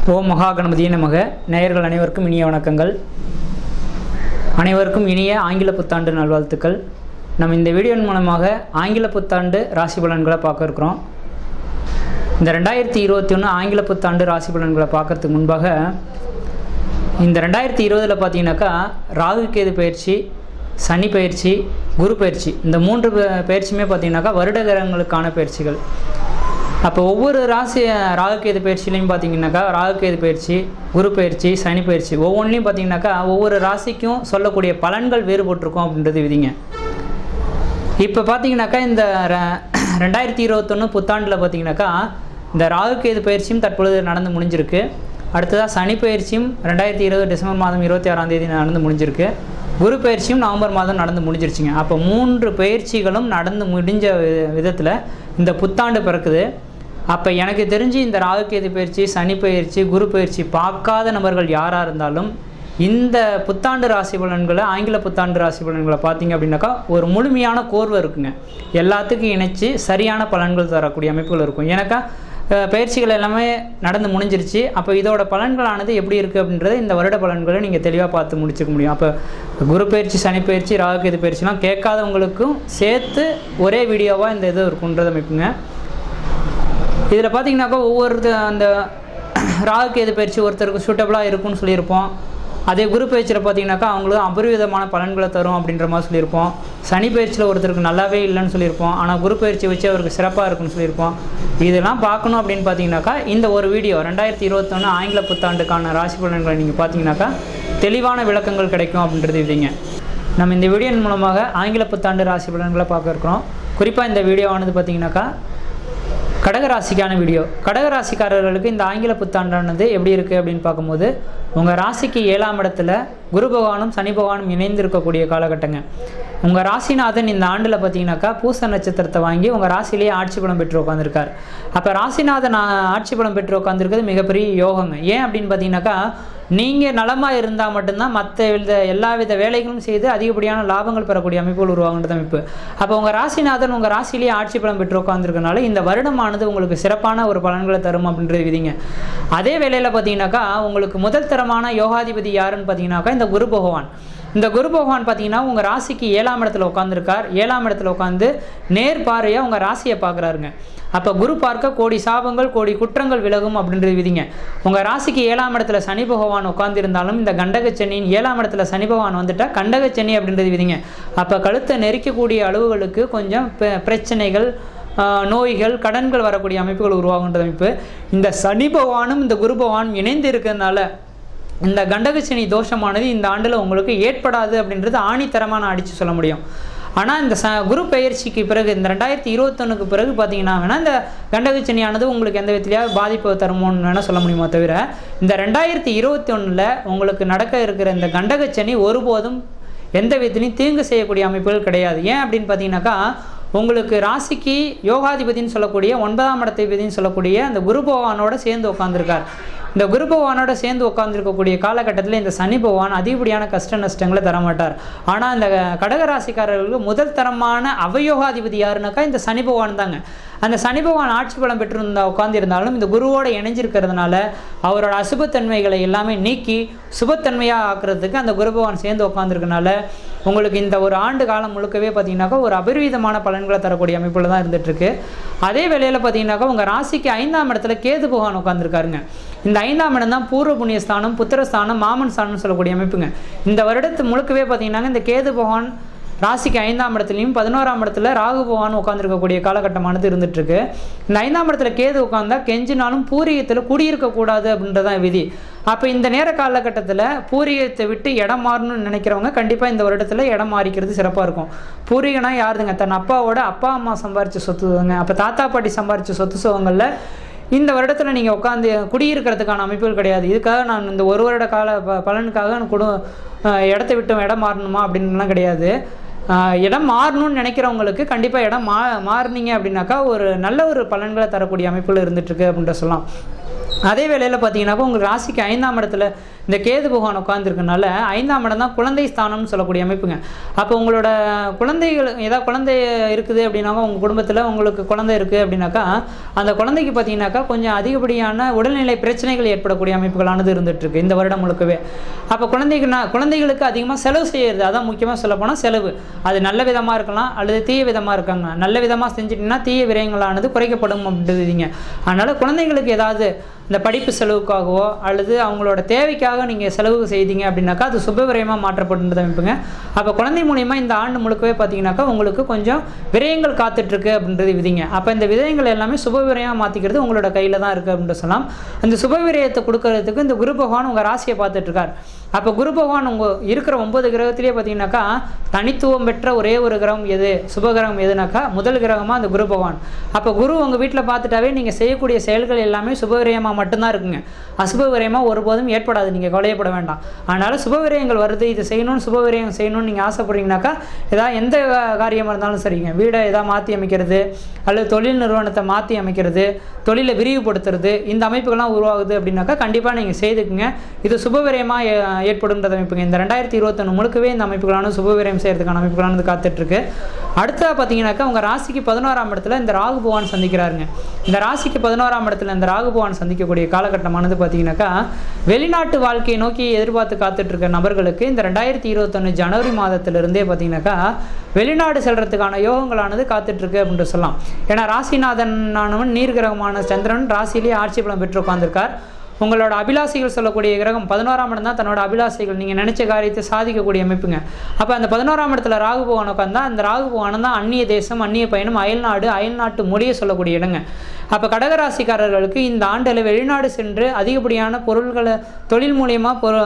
ஓம் மகா கணபதியே நமக நேயர்கள் அனைவருக்கும் இனிய வணக்கங்கள் அனைவருக்கும் இனிய ஆங்கில புத்தாண்டு நல்வாழ்த்துக்கள் நம்ம இந்த வீடியோவின் மூலமாக ஆங்கில புத்தாண்டு ராசி பலன்களை பார்க்க இருக்கிறோம் இந்த ரெண்டாயிரத்தி இருபத்தி ஒன்று ஆங்கில புத்தாண்டு ராசி பலன்களை பார்க்கறதுக்கு முன்பாக இந்த ரெண்டாயிரத்தி இருபதில் பார்த்தீங்கன்னாக்கா ராகு கேது பயிற்சி சனி பயிற்சி குரு பயிற்சி இந்த மூன்று ப- பயிற்சியுமே பார்த்தீங்கன்னாக்கா வருடகிரகங்களுக்கான பயிற்சிகள் அப்போ ஒவ்வொரு ராசி ராகுகேது பயிற்சியிலையும் பார்த்தீங்கன்னாக்கா ராகுகேது பயிற்சி குரு பயிற்சி சனி பயிற்சி ஒவ்வொன்றிலையும் பார்த்தீங்கன்னாக்கா ஒவ்வொரு ராசிக்கும் சொல்லக்கூடிய பலன்கள் வேறுபட்டிருக்கும் அப்படின்றது விதிங்க இப்போ பார்த்தீங்கன்னாக்கா இந்த ர- ரெண்டாயிரத்தி இருபத்தொன்று புத்தாண்டில் பார்த்தீங்கன்னாக்கா இந்த ராகுகேது பயிற்சியும் தற்பொழுது நடந்து முடிஞ்சிருக்கு அடுத்ததாக சனி பயிற்சியும் ரெண்டாயிரத்தி இருபது டிசம்பர் மாதம் இருபத்தி ஆறாம் தேதி நடந்து முடிஞ்சிருக்கு குரு பயிற்சியும் நவம்பர் மாதம் நடந்து முடிஞ்சிருச்சுங்க அப்போ மூன்று பயிற்சிகளும் நடந்து முடிஞ்ச விதத்தில் இந்த புத்தாண்டு பிறக்குது அப்போ எனக்கு தெரிஞ்சு இந்த ராகுகேது பயிற்சி சனி பயிற்சி குரு பயிற்சி பார்க்காத நபர்கள் யாராக இருந்தாலும் இந்த புத்தாண்டு ராசி பலன்களை ஆங்கில புத்தாண்டு ராசி பலன்களை பார்த்தீங்க அப்படின்னாக்கா ஒரு முழுமையான கோர்வை இருக்குங்க எல்லாத்துக்கும் இணைச்சு சரியான பலன்கள் தரக்கூடிய அமைப்புகள் இருக்கும் ஏன்னாக்கா அஹ், பயிற்சிகள் எல்லாமே நடந்து முடிஞ்சிருச்சு அப்போ இதோட பலன்களானது எப்படி இருக்குது அப்படின்றத இந்த வருட பலன்களை நீங்கள் தெளிவாக பார்த்து முடிச்சுக்க முடியும் அப்போ குரு பயிற்சி சனி பயிற்சி ராகுகேது பயிற்சிலாம் கேட்காதவங்களுக்கும் சேர்த்து ஒரே வீடியோவாக இந்த இது இருக்குன்றது அமைப்புங்க இதில் பார்த்தீங்கன்னாக்கா ஒவ்வொரு அந்த ராகுக்கு எது பயிற்சி ஒருத்தருக்கு சூட்டபுளாக இருக்கும்னு சொல்லியிருப்போம் அதே குரு பயிற்சியில் பார்த்தீங்கன்னாக்கா அவங்களுக்கு அபரிவிதமான பலன்களை தரும் அப்படின்ற மாதிரி சொல்லியிருப்போம் சனி பயிற்சியில் ஒருத்தருக்கு நல்லாவே இல்லைன்னு சொல்லியிருப்போம் ஆனால் குரு பயிற்சி வச்சு அவருக்கு சிறப்பாக இருக்குன்னு சொல்லியிருப்போம் இதெல்லாம் பார்க்கணும் அப்படின்னு பார்த்தீங்கன்னாக்கா இந்த ஒரு வீடியோ ரெண்டாயிரத்தி இருபத்தொன்று ஆங்கில புத்தாண்டுக்கான ராசி பலன்களை நீங்கள் பார்த்தீங்கன்னாக்கா தெளிவான விளக்கங்கள் கிடைக்கும் அப்படின்றது இதுங்க நம்ம இந்த வீடியோன் மூலமாக ஆங்கில புத்தாண்டு ராசி பலன்களை பார்க்க இருக்கிறோம் குறிப்பாக இந்த வீடியோவானது பார்த்தீங்கன்னாக்கா கடகராசிக்கான வீடியோ கடகராசிக்காரர்களுக்கு இந்த ஆங்கில புத்தாண்டானது எப்படி இருக்குது அப்படின்னு பார்க்கும்போது உங்கள் ராசிக்கு ஏழாம் இடத்துல குரு பகவானும் சனி பகவானும் இணைந்து இருக்கக்கூடிய காலகட்டங்க உங்கள் ராசிநாதன் இந்த ஆண்டில் பார்த்தீங்கன்னாக்கா பூச நட்சத்திரத்தை வாங்கி உங்கள் ராசியிலேயே ஆட்சி பலம் பெற்று உட்காந்துருக்கார் அப்போ ராசிநாதன் ஆ- ஆட்சி பலம் பெற்று உட்காந்துருக்கிறது மிகப்பெரிய யோகங்க ஏன் அப்படின்னு பார்த்தீங்கன்னாக்கா நீங்கள் நலமாக இருந்தால் மட்டும்தான் மற்ற வித எல்லா வித வேலைகளும் செய்து அதிகப்படியான லாபங்கள் பெறக்கூடிய அமைப்புகள் உருவாகின்றது அமைப்பு அப்போ உங்கள் ராசிநாதன் உங்கள் ராசியிலேயே ஆட்சி பலம் பெற்று உட்காந்துருக்கனால இந்த வருடமானது உங்களுக்கு சிறப்பான ஒரு பலன்களை தரும் அப்படின்றது விதிங்க அதே வேளையில் பார்த்தீங்கன்னாக்கா உங்களுக்கு முதல் தரமான யோகாதிபதி யாருன்னு பார்த்தீங்கன்னாக்கா இந்த குரு பகவான் இந்த குரு பகவான் பார்த்தீங்கன்னா உங்கள் ராசிக்கு ஏழாம் இடத்துல உட்காந்துருக்கார் ஏழாம் இடத்துல உட்காந்து நேர் பார்வையாக உங்கள் ராசியை பார்க்குறாருங்க அப்போ குரு பார்க்க கோடி சாபங்கள் கோடி குற்றங்கள் விலகும் அப்படின்றது விதிங்க உங்கள் ராசிக்கு ஏழாம் இடத்துல சனி பகவான் உட்கார்ந்திருந்தாலும் இந்த கண்டக சனியின் ஏழாம் இடத்துல சனி பகவான் வந்துட்டா கண்டக சனி அப்படின்றது விதிங்க அப்போ கழுத்தை நெரிக்கக்கூடிய அளவுகளுக்கு கொஞ்சம் பெ- பிரச்சனைகள் ஆஹ், நோய்கள் கடன்கள் வரக்கூடிய அமைப்புகள் உருவாகுன்றது அமைப்பு இந்த சனி பகவானும் இந்த குரு பகவானும் இணைந்து இருக்கிறதுனால இந்த கண்டகச்சனி தோஷமானது இந்த ஆண்டில் உங்களுக்கு ஏற்படாது அப்படின்றது ஆணித்தரமாக நான் அடித்து சொல்ல முடியும் ஆனால் இந்த ச குரு பெயர்ச்சிக்கு பிறகு இந்த ரெண்டாயிரத்தி இருபத்தொன்னுக்கு பிறகு பார்த்தீங்கன்னா வேணால் இந்த கண்டகச்சனியானது உங்களுக்கு எந்த விதத்துலையாவது பாதிப்பு தருமோன்னு வேணால் சொல்ல முடியுமோ தவிர இந்த ரெண்டாயிரத்தி இருபத்தி ஒன்றில் உங்களுக்கு நடக்க இருக்கிற இந்த கண்டகச்சனி ஒருபோதும் எந்த விதத்துலையும் தீங்கு செய்யக்கூடிய அமைப்புகள் கிடையாது ஏன் அப்படின்னு பார்த்தீங்கன்னாக்கா உங்களுக்கு ராசிக்கு யோகாதிபதின்னு சொல்லக்கூடிய ஒன்பதாம் இடத்திபதின்னு சொல்லக்கூடிய அந்த குரு பகவானோட சேர்ந்து உட்காந்துருக்கார் இந்த குரு பகவானோட சேர்ந்து உட்காந்துருக்கக்கூடிய காலகட்டத்தில் இந்த சனி பகவான் அதிகப்படியான கஷ்ட நஷ்டங்களை தரமாட்டார் ஆனால் இந்த கடகராசிக்காரர்களுக்கு முதல் தரமான அவயோகாதிபதி யாருனாக்கா இந்த சனி பகவான் தாங்க அந்த சனி பகவான் ஆட்சி பலம் பெற்றிருந்தா உட்கார்ந்திருந்தாலும் இந்த குருவோட இணைஞ்சிருக்கிறதுனால அவரோட அசுபத்தன்மைகளை எல்லாமே நீக்கி சுபத்தன்மையாக ஆக்குறதுக்கு அந்த குரு பகவான் சேர்ந்து உட்காந்துருக்கனால உங்களுக்கு இந்த ஒரு ஆண்டு காலம் முழுக்கவே பார்த்தீங்கன்னாக்கா ஒரு அபரிவிதமான பலன்களை தரக்கூடிய அமைப்பில் தான் இருந்துகிட்ருக்கு அதே வேளையில் பார்த்தீங்கன்னாக்கா உங்கள் ராசிக்கு ஐந்தாம் இடத்துல கேது பகவான் உட்காந்துருக்காருங்க இந்த ஐந்தாம் இடம் தான் பூர்வ புண்ணியஸ்தானம் புத்திரஸ்தானம் மாமன் ஸ்தானம்னு சொல்லக்கூடிய அமைப்புங்க இந்த வருடத்து முழுக்கவே பார்த்தீங்கன்னா இந்த கேது பகவான் ராசிக்கு ஐந்தாம் இடத்துலையும் பதினோராம் இடத்துல ராகு பகவான் உட்காந்துருக்கக்கூடிய காலகட்டமானது இருந்துட்டு இருக்கு இந்த ஐந்தாம் இடத்துல கேது உட்காந்தா கெஞ்சினாலும் பூரியத்தில் குடியிருக்கக்கூடாது அப்படின்றதான் விதி அப்போ இந்த நேர காலகட்டத்தில் பூரியத்தை விட்டு இடம் மாறணும்னு நினைக்கிறவங்க கண்டிப்பாக இந்த வருடத்தில் இடம் மாறிக்கிறது சிறப்பாக இருக்கும் பூரியனா யாருதுங்க தன் அப்பாவோட அப்பா அம்மா சம்பாரிச்ச சொத்துங்க அப்போ தாத்தா பாட்டி சம்பாரிச்ச சொத்து சுகங்களில் இந்த வருடத்தில் நீங்கள் உட்காந்து குடியிருக்கிறதுக்கான அமைப்புகள் கிடையாது இதுக்காக நான் இந்த ஒரு வருட கால ப பலனுக்காக நான் குடு அஹ் இடத்த விட்டு இடம் மாறணுமா அப்படின்லாம் கிடையாது ஆஹ் இடம் மாறணும்னு நினைக்கிறவங்களுக்கு கண்டிப்பாக இடம் மா மாறுனீங்க அப்படின்னாக்கா ஒரு நல்ல ஒரு பலன்களை தரக்கூடிய அமைப்பில் இருந்துகிட்ருக்கு அப்படின்ற சொல்லலாம் அதே வேளையில் பார்த்தீங்கன்னாக்கா உங்களுக்கு ராசிக்கு ஐந்தாம் இடத்துல இந்த கேது பகவான் உட்காந்துருக்கனால ஐந்தாம் இடம் தான் குழந்தை ஸ்தானம்னு சொல்லக்கூடிய அமைப்புங்க அப்போ உங்களோட குழந்தைகள் ஏதாவது குழந்தை இருக்குது அப்படின்னாக்கா உங்கள் குடும்பத்தில் உங்களுக்கு குழந்தை இருக்குது அப்படின்னாக்கா அந்த குழந்தைக்கு பார்த்தீங்கன்னாக்கா கொஞ்சம் அதிகப்படியான உடல்நிலை பிரச்சனைகள் ஏற்படக்கூடிய அமைப்புகளானது இருந்துட்டு இருக்கு இந்த வருடம் முழுக்கவே அப்போ குழந்தைக்கு நான் குழந்தைகளுக்கு அதிகமாக செலவு செய்யறது அதான் முக்கியமாக சொல்ல போனால் செலவு அது நல்ல விதமாக இருக்கலாம் அல்லது தீய விதமாக இருக்காங்க நல்ல விதமாக செஞ்சிட்டிங்கன்னா தீய விரயங்களானது குறைக்கப்படும் அப்படின்றதுங்க அதனால் குழந்தைங்களுக்கு ஏதாவது இந்த படிப்பு செலவுக்காகவோ அல்லது அவங்களோட தேவைக்காக நீங்கள் செலவு செய்தீங்க அப்படின்னாக்கா அது சுபவிரயமாக மாற்றப்படுன்றது அமைப்புங்க அப்போ குழந்தை மூலியமாக இந்த ஆண்டு முழுக்கவே பார்த்தீங்கன்னாக்கா உங்களுக்கு கொஞ்சம் விரயங்கள் காத்துட்ருக்கு அப்படின்றது விதிங்க அப்போ இந்த விரயங்கள் எல்லாமே சுபவிரயமாக மாற்றிக்கிறது உங்களோட கையில் தான் இருக்குது அப்படின்னு சொல்லலாம் அந்த சுபவிரயத்தை கொடுக்கறதுக்கு இந்த குரு பகவான் உங்கள் ராசியை பார்த்துட்ருக்கார் அப்போ குரு பகவான் உங்கள் இருக்கிற ஒன்பது கிரகத்திலே பார்த்தீங்கன்னாக்கா தனித்துவம் பெற்ற ஒரே ஒரு கிரகம் எது சுபகிரகம் எதுனாக்கா முதல் கிரகமாக அந்த குரு பகவான் அப்போ குரு உங்கள் வீட்டில் பார்த்துட்டாவே நீங்கள் செய்யக்கூடிய செயல்கள் எல்லாமே சுபவிரயமாக மட்டும்தான் இருக்குங்க அசுப விரயமாக ஒருபோதும் ஏற்படாது நீங்கள் கவலையப்பட வேண்டாம் அதனால் சுபவிரயங்கள் வருது இது செய்யணும்னு சுபவிரயம் செய்யணும்னு நீங்கள் ஆசைப்படுறீங்கனாக்கா ஏதாவது எந்த காரியமாக இருந்தாலும் சரிங்க வீடை ஏதாவது மாற்றி அமைக்கிறது அல்லது தொழில் நிறுவனத்தை மாற்றி அமைக்கிறது தொழிலை விரிவுபடுத்துறது இந்த அமைப்புகள்லாம் உருவாகுது அப்படின்னாக்கா கண்டிப்பாக நீங்கள் செய்துக்குங்க இது சுபவிரயமாக ஏற்படும்ன்றது அமைப்புங்க இந்த ரெண்டாயிரத்தி இருபத்தொன்று முழுக்கவே இந்த அமைப்புகளான சுபவிரயம் செய்கிறதுக்கான அமைப்புகளானது காத்துட்ருக்கு அடுத்ததாக பார்த்தீங்கன்னாக்கா உங்கள் ராசிக்கு பதினோராம் இடத்துல இந்த ராகு பகவான் சந்திக்கிறாருங்க இந்த ராசிக்கு பதினோராம் இடத்துல இந்த ராகு பகவான் சந்திக்கக்கூடிய காலகட்டமானது பார்த்தீங்கன்னாக்கா வெளிநாட்டு வாழ்க்கையை நோக்கி எதிர்பார்த்து காத்துட்ருக்க நபர்களுக்கு இந்த ரெண்டாயிரத்தி இருபத்தொன்று ஜனவரி மாதத்திலிருந்தே பார்த்தீங்கன்னாக்கா வெளிநாடு செல்றதுக்கான யோகங்களானது காத்துட்ருக்கு அப்படின்ட்டு சொல்லலாம் ஏன்னா ராசிநாதனானவன் நீர் கிரகமான சந்திரன் ராசியிலேயே ஆட்சி பலம் பெற்று உட்கார்ந்திருக்கார் உங்களோட அபிலாசைகள் சொல்லக்கூடிய கிரகம் பதினோராம் இடம் தான் தன்னோட அபிலாசைகள் நீங்கள் நினைச்ச காரியத்தை சாதிக்கக்கூடிய அமைப்புங்க அப்போ அந்த பதினோராம் இடத்துல ராகு பகவான் உட்காந்தா அந்த ராகு பகவான் தான் அந்நிய தேசம் அந்நிய பயணம் அயல்நாடு அயல்நாட்டு மொழியை சொல்லக்கூடிய இடங்க அப்போ கடகராசிக்காரர்களுக்கு இந்த ஆண்டில் வெளிநாடு சென்று அதிகப்படியான பொருள்களை தொழில் மூலியமாக பொரு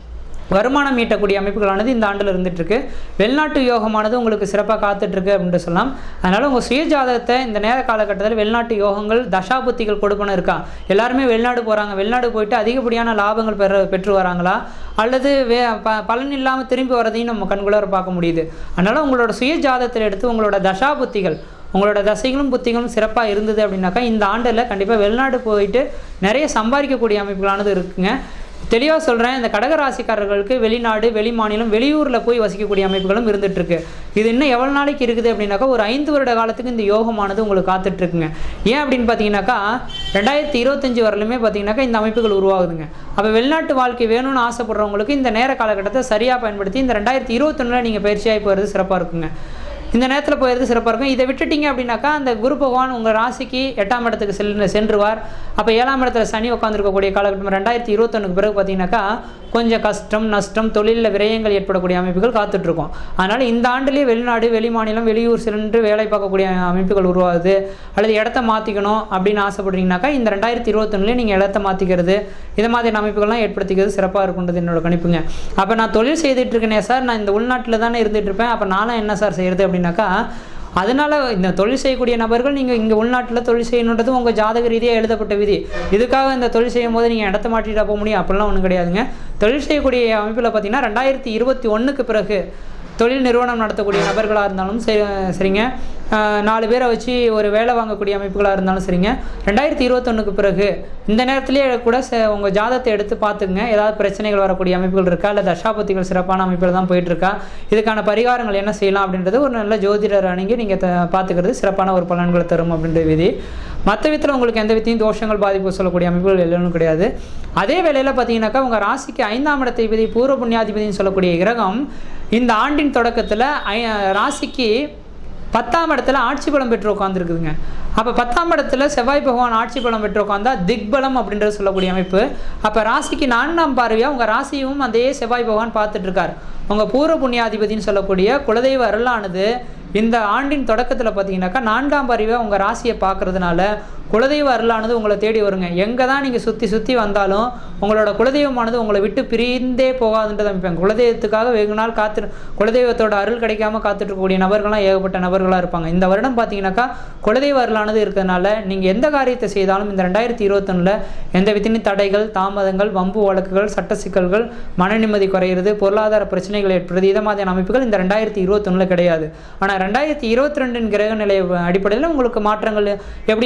வருமானம் ஈட்டக்கூடிய அமைப்புகளானது இந்த ஆண்டில் இருந்துட்டு இருக்கு வெளிநாட்டு யோகமானது உங்களுக்கு சிறப்பாக காத்துட்ருக்கு அப்படின்ட்டு சொல்லலாம் அதனால் உங்கள் சுய ஜாதகத்தை இந்த நேர காலகட்டத்தில் வெளிநாட்டு யோகங்கள் தசாபுத்திகள் கொடுக்கணும் இருக்கா எல்லாருமே வெளிநாடு போகிறாங்க வெளிநாடு போயிட்டு அதிகப்படியான லாபங்கள் பெற பெற்று வராங்களா அல்லது வே ப பலன் இல்லாமல் திரும்பி வரதையும் நம்ம கண்குள்ளார பார்க்க முடியுது அதனால் உங்களோட சுய ஜாதகத்தில் எடுத்து உங்களோட தசாபுத்திகள் உங்களோட தசைகளும் புத்திகளும் சிறப்பாக இருந்தது அப்படின்னாக்கா இந்த ஆண்டில் கண்டிப்பாக வெளிநாடு போயிட்டு நிறைய சம்பாதிக்கக்கூடிய அமைப்புகளானது இருக்குங்க தெளிவாக சொல்கிறேன் இந்த கடகராசிக்காரர்களுக்கு வெளிநாடு வெளி மாநிலம் வெளியூரில் போய் வசிக்கக்கூடிய அமைப்புகளும் இருந்துகிட்ருக்கு இது இன்னும் எவ்வளோ நாளைக்கு இருக்குது அப்படின்னாக்கா ஒரு ஐந்து வருட காலத்துக்கு இந்த யோகமானது உங்களுக்கு காத்துட்ருக்குங்க ஏன் அப்படின்னு பார்த்தீங்கன்னாக்கா ரெண்டாயிரத்தி இருபத்தஞ்சி வரலுமே பார்த்தீங்கன்னாக்கா இந்த அமைப்புகள் உருவாகுதுங்க அப்போ வெளிநாட்டு வாழ்க்கை வேணும்னு ஆசைப்படுறவங்களுக்கு இந்த நேர காலகட்டத்தை சரியாக பயன்படுத்தி இந்த ரெண்டாயிரத்தி இருபத்தொன்னில் நீங்கள் பயிற்சியாகி போகிறது சிறப்பாக இருக்குங்க இந்த நேரத்தில் போயிறது சிறப்பாக இருக்கும் இதை விட்டுட்டீங்க அப்படின்னாக்கா அந்த குரு பகவான் உங்கள் ராசிக்கு எட்டாம் இடத்துக்கு செல் சென்றுவார் அப்போ ஏழாம் இடத்துல சனி உட்காந்துருக்கக்கூடிய காலகட்டம் ரெண்டாயிரத்தி இருபத்தொன்னுக்கு பிறகு பார்த்தீங்கன்னாக்கா கொஞ்சம் கஷ்டம் நஷ்டம் தொழிலில் விரயங்கள் ஏற்படக்கூடிய அமைப்புகள் காத்துட்ருக்கோம் அதனால் இந்த ஆண்டுலேயே வெளிநாடு வெளி மாநிலம் வெளியூர் சென்று வேலை பார்க்கக்கூடிய அமைப்புகள் உருவாகுது அல்லது இடத்த மாற்றிக்கணும் அப்படின்னு ஆசைப்படுறீங்கனாக்கா இந்த ரெண்டாயிரத்தி இருபத்தொன்னுலேயே நீங்கள் இடத்த மாற்றிக்கிறது இது மாதிரியான அமைப்புகள்லாம் ஏற்படுத்திக்கிறது சிறப்பாக இருக்குன்றது என்னோட கணிப்புங்க அப்போ நான் தொழில் செய்துட்டு இருக்கேனே சார் நான் இந்த உள்நாட்டில் தானே இருந்துட்டு இருப்பேன் அப்போ நானும் என்ன சார் செய்கிறது அப்படின்னாக்கா அதனால் இந்த தொழில் செய்யக்கூடிய நபர்கள் நீங்கள் இங்கே உள்நாட்டில் தொழில் செய்யணுன்றது உங்கள் ஜாதக ரீதியாக எழுதப்பட்ட விதி இதுக்காக இந்த தொழில் செய்யும் போது நீங்கள் இடத்த மாட்டிட்டா போக முடியும் அப்படிலாம் ஒன்றும் கிடையாதுங்க தொழில் செய்யக்கூடிய அமைப்பில் பார்த்தீங்கன்னா ரெண்டாயிரத்தி இருபத்தி ஒன்றுக்கு பிறகு தொழில் நிறுவனம் நடத்தக்கூடிய நபர்களாக இருந்தாலும் சரி சரிங்க ஆஹ் நாலு பேரை வச்சு ஒரு வேலை வாங்கக்கூடிய அமைப்புகளாக இருந்தாலும் சரிங்க ரெண்டாயிரத்தி இருபத்தொன்னுக்கு பிறகு இந்த நேரத்திலேயே கூட ச உங்கள் ஜாதத்தை எடுத்து பார்த்துக்குங்க ஏதாவது பிரச்சனைகள் வரக்கூடிய அமைப்புகள் இருக்கா இல்லை தசாபத்திகள் சிறப்பான அமைப்பில் தான் போயிட்டுருக்கா இதுக்கான பரிகாரங்கள் என்ன செய்யலாம் அப்படின்றது ஒரு நல்ல ஜோதிடர் அணுகி நீங்கள் த பார்த்துக்கிறது சிறப்பான ஒரு பலன்களை தரும் அப்படின்ற விதி மற்ற விதத்தில் உங்களுக்கு எந்த வித்தையும் தோஷங்கள் பாதிப்பு சொல்லக்கூடிய அமைப்புகள் எல்லாம் கிடையாது அதே வேளையில் பார்த்தீங்கன்னாக்கா உங்கள் ராசிக்கு ஐந்தாம் இடத்தை பூர்வ புண்ணியாதிபதினு சொல்லக்கூடிய கிரகம் இந்த ஆண்டின் தொடக்கத்தில் ராசிக்கு பத்தாம் இடத்துல ஆட்சி பலம் பெற்று உட்காந்துருக்குதுங்க அப்போ பத்தாம் இடத்துல செவ்வாய் பகவான் ஆட்சி பலம் பெற்று உட்காந்தா திக்பலம் அப்படின்றது சொல்லக்கூடிய அமைப்பு அப்போ ராசிக்கு நான்காம் பார்வையாக உங்கள் ராசியும் அதே செவ்வாய் பகவான் பார்த்துட்டு இருக்கார் உங்கள் பூர்வ புண்ணியாதிபதினு சொல்லக்கூடிய குலதெய்வ அருளானது இந்த ஆண்டின் தொடக்கத்தில் பார்த்தீங்கன்னாக்கா நான்காம் பார்வையாக உங்கள் ராசியை பார்க்கறதுனால குலதெய்வ அருளானது உங்களை தேடி வருங்க எங்கே தான் நீங்கள் சுற்றி சுற்றி வந்தாலும் உங்களோட குலதெய்வமானது உங்களை விட்டு பிரிந்தே போகாதுன்றது அமைப்பாங்க குலதெய்வத்துக்காக வெகு நாள் காத்து குலதெய்வத்தோட அருள் கிடைக்காம காத்துட்டு இருக்கக்கூடிய நபர்கள்லாம் ஏகப்பட்ட நபர்களாக இருப்பாங்க இந்த வருடம் பார்த்தீங்கன்னாக்கா குலதெய்வ அருளானது இருக்கிறதுனால நீங்கள் எந்த காரியத்தை செய்தாலும் இந்த ரெண்டாயிரத்தி இருபத்தொன்னில் எந்த விதத்தின் தடைகள் தாமதங்கள் வம்பு வழக்குகள் சட்ட சிக்கல்கள் மன நிம்மதி குறையிறது பொருளாதார பிரச்சனைகள் ஏற்படுறது இதை மாதிரியான அமைப்புகள் இந்த ரெண்டாயிரத்தி இருபத்தொன்னில் கிடையாது ஆனால் ரெண்டாயிரத்தி இருபத்தி ரெண்டின் கிரக நிலை அடிப்படையில் உங்களுக்கு மாற்றங்கள் எப்படி இருக்குன்றதை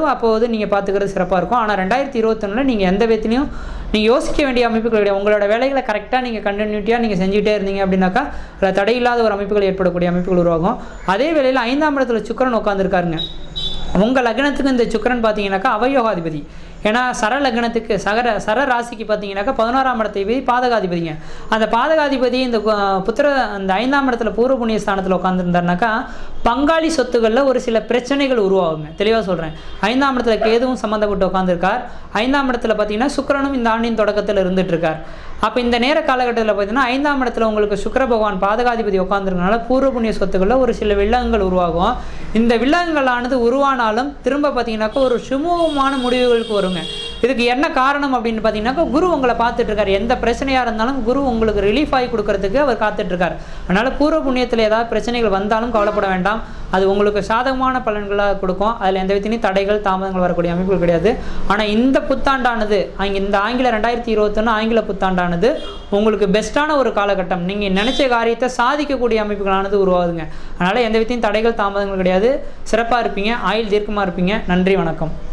இருந்தாலும் அப்போது நீங்கள் பார்த்துக்கிறது சிறப்பாக இருக்கும் ஆனால் ரெண்டாயிரத்தி இருபத்தொன்னில் நீங்கள் எந்த விதத்துலையும் நீங்கள் யோசிக்க வேண்டிய அமைப்புகள் கிடையாது உங்களோட வேலைகளை கரெக்டாக நீங்கள் கண்டினியூட்டியாக நீங்கள் செஞ்சுட்டே இருந்தீங்க அப்படின்னாக்கா அதில் தடையில்லாத ஒரு அமைப்புகள் ஏற்படக்கூடிய அமைப்புகள் உருவாகும் அதே வேளையில் ஐந்தாம் இடத்துல சுக்கரன் உட்காந்துருக்காருங்க உங்கள் லக்னத்துக்கு இந்த சுக்கரன் பார்த்தீங்கன்னாக்கா அவயோகாதிபதி ஏன்னா சர லக்னத்துக்கு சகர சர ராசிக்கு பார்த்தீங்கன்னாக்கா பதினோராம் இடத்தை பாதகாதிபதிங்க அந்த பாதகாதிபதி இந்த கு- புத்திர அந்த ஐந்தாம் இடத்துல பூர்வ புண்ணிய ஸ்தானத்தில் உட்காந்துருந்தாருனாக்கா பங்காளி சொத்துக்களில் ஒரு சில பிரச்சனைகள் உருவாகுங்க தெளிவாக சொல்கிறேன் ஐந்தாம் இடத்துல கேதுவும் சம்மந்தப்பட்டு உட்காந்துருக்கார் ஐந்தாம் இடத்துல பார்த்தீங்கன்னா சுக்கிரனும் இந்த ஆண்டின் தொடக்கத்தில் இருந்துட்டு இருக்கார் அப்போ இந்த நேர காலகட்டத்தில் பார்த்தீங்கன்னா ஐந்தாம் இடத்துல உங்களுக்கு சுக்கிர பகவான் பாதகாதிபதி உட்காந்துருக்கனால பூர்வ புண்ணிய சொத்துக்களில் ஒரு சில வில்லங்கங்கள் உருவாகும் இந்த வில்லங்கங்களானது உருவானாலும் திரும்ப பார்த்தீங்கன்னாக்கா ஒரு சுமூகமான முடிவுகளுக்கு வருங்க இதுக்கு என்ன காரணம் அப்படின்னு பார்த்தீங்கன்னாக்கா குரு உங்களை பார்த்துட்டு இருக்காரு எந்த பிரச்சனையாக இருந்தாலும் குரு உங்களுக்கு ரிலீஃப் ஆகி கொடுக்கறதுக்கு அவர் காத்துட்டு இருக்காரு அதனால பூர்வ புண்ணியத்தில் ஏதாவது பிரச்சனைகள் வந்தாலும் கவலைப்பட வேண்டாம் அது உங்களுக்கு சாதகமான பலன்களாக கொடுக்கும் அதில் எந்த விதத்திலையும் தடைகள் தாமதங்கள் வரக்கூடிய அமைப்புகள் கிடையாது ஆனால் இந்த புத்தாண்டானது அங்க இந்த ஆங்கில ரெண்டாயிரத்தி இருபத்தொன்று ஆங்கில புத்தாண்டானது உங்களுக்கு பெஸ்ட்டான ஒரு காலகட்டம் நீங்கள் நினைச்ச காரியத்தை சாதிக்கக்கூடிய அமைப்புகளானது உருவாகுதுங்க அதனால் எந்த விதத்தையும் தடைகள் தாமதங்கள் கிடையாது சிறப்பாக இருப்பீங்க ஆயுள் தீர்க்கமாக இருப்பீங்க நன்றி வணக்கம்